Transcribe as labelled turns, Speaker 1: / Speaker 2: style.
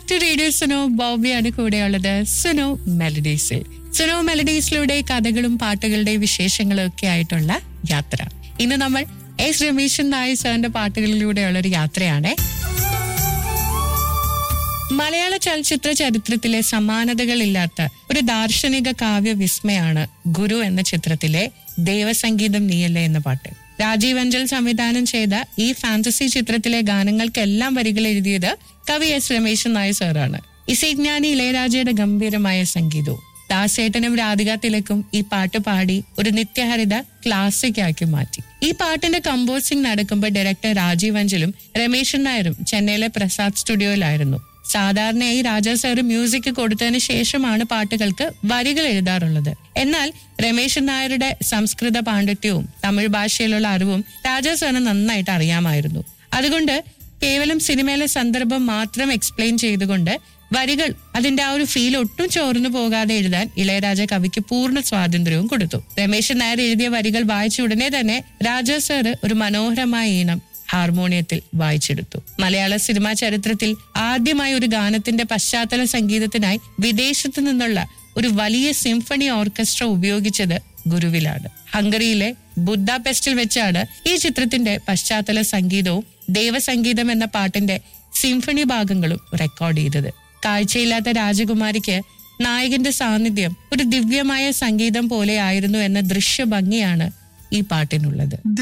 Speaker 1: back to radio Suno ബോബിയാണ് കൂടെയുള്ളത് സുനോ മെലഡീസിൽ സുനോ മെലഡീസിലൂടെ കഥകളും പാട്ടുകളുടെ വിശേഷങ്ങളും ഒക്കെ ആയിട്ടുള്ള യാത്ര ഇന്ന് നമ്മൾ എസ് രമേശൻ നായർ സാറിന്റെ പാട്ടുകളിലൂടെയുള്ള ഒരു യാത്രയാണ് മലയാള ചലച്ചിത്ര ചരിത്രത്തിലെ സമാനതകളില്ലാത്ത ഒരു ദാർശനിക കാവ്യ വിസ്മയാണ് ഗുരു എന്ന ചിത്രത്തിലെ ദേവസംഗീതം നീയല്ലേ എന്ന പാട്ട് രാജീവ് അഞ്ചൽ സംവിധാനം ചെയ്ത ഈ ഫാന്റസി ചിത്രത്തിലെ ഗാനങ്ങൾക്കെല്ലാം വരികൾ എഴുതിയത് കവി എസ് രമേശൻ നായർ സാറാണ് ഇസൈജ്ഞാനി ഇളയരാജയുടെ ഗംഭീരമായ സംഗീതവും ദാസേട്ടനും രാധിക തിലക്കും ഈ പാട്ട് പാടി ഒരു നിത്യഹരിത ക്ലാസിക് ആക്കി മാറ്റി ഈ പാട്ടിന്റെ കമ്പോസിംഗ് നടക്കുമ്പോൾ ഡയറക്ടർ രാജീവ് അഞ്ചലും രമേശൻ നായരും ചെന്നൈയിലെ പ്രസാദ് സ്റ്റുഡിയോയിലായിരുന്നു സാധാരണയായി രാജാ സാറ് മ്യൂസിക് കൊടുത്തതിന് ശേഷമാണ് പാട്ടുകൾക്ക് വരികൾ എഴുതാറുള്ളത് എന്നാൽ രമേശൻ നായരുടെ സംസ്കൃത പാണ്ഡിത്യവും തമിഴ് ഭാഷയിലുള്ള അറിവും രാജാ സാറിന് നന്നായിട്ട് അറിയാമായിരുന്നു അതുകൊണ്ട് കേവലം സിനിമയിലെ സന്ദർഭം മാത്രം എക്സ്പ്ലെയിൻ ചെയ്തുകൊണ്ട് വരികൾ അതിന്റെ ആ ഒരു ഫീൽ ഒട്ടും ചോർന്നു പോകാതെ എഴുതാൻ ഇളയരാജ കവിക്ക് പൂർണ്ണ സ്വാതന്ത്ര്യവും കൊടുത്തു രമേശൻ നായർ എഴുതിയ വരികൾ വായിച്ച ഉടനെ തന്നെ രാജാ സാറ് ഒരു മനോഹരമായ ഈണം ഹാർമോണിയത്തിൽ വായിച്ചെടുത്തു മലയാള സിനിമാ ചരിത്രത്തിൽ ആദ്യമായി ഒരു ഗാനത്തിന്റെ പശ്ചാത്തല സംഗീതത്തിനായി വിദേശത്തു നിന്നുള്ള ഒരു വലിയ സിംഫണി ഓർക്കസ്ട്ര ഉപയോഗിച്ചത് ഗുരുവിലാണ് ഹംഗറിയിലെ ബുദ്ധാപെസ്റ്റിൽ വെച്ചാണ് ഈ ചിത്രത്തിന്റെ പശ്ചാത്തല സംഗീതവും ദേവസംഗീതം എന്ന പാട്ടിന്റെ സിംഫണി ഭാഗങ്ങളും റെക്കോർഡ് ചെയ്തത് കാഴ്ചയില്ലാത്ത രാജകുമാരിക്ക് നായകന്റെ സാന്നിധ്യം ഒരു ദിവ്യമായ സംഗീതം പോലെയായിരുന്നു എന്ന ദൃശ്യ ഭംഗിയാണ് ഈ പാട്ടിനുള്ളത്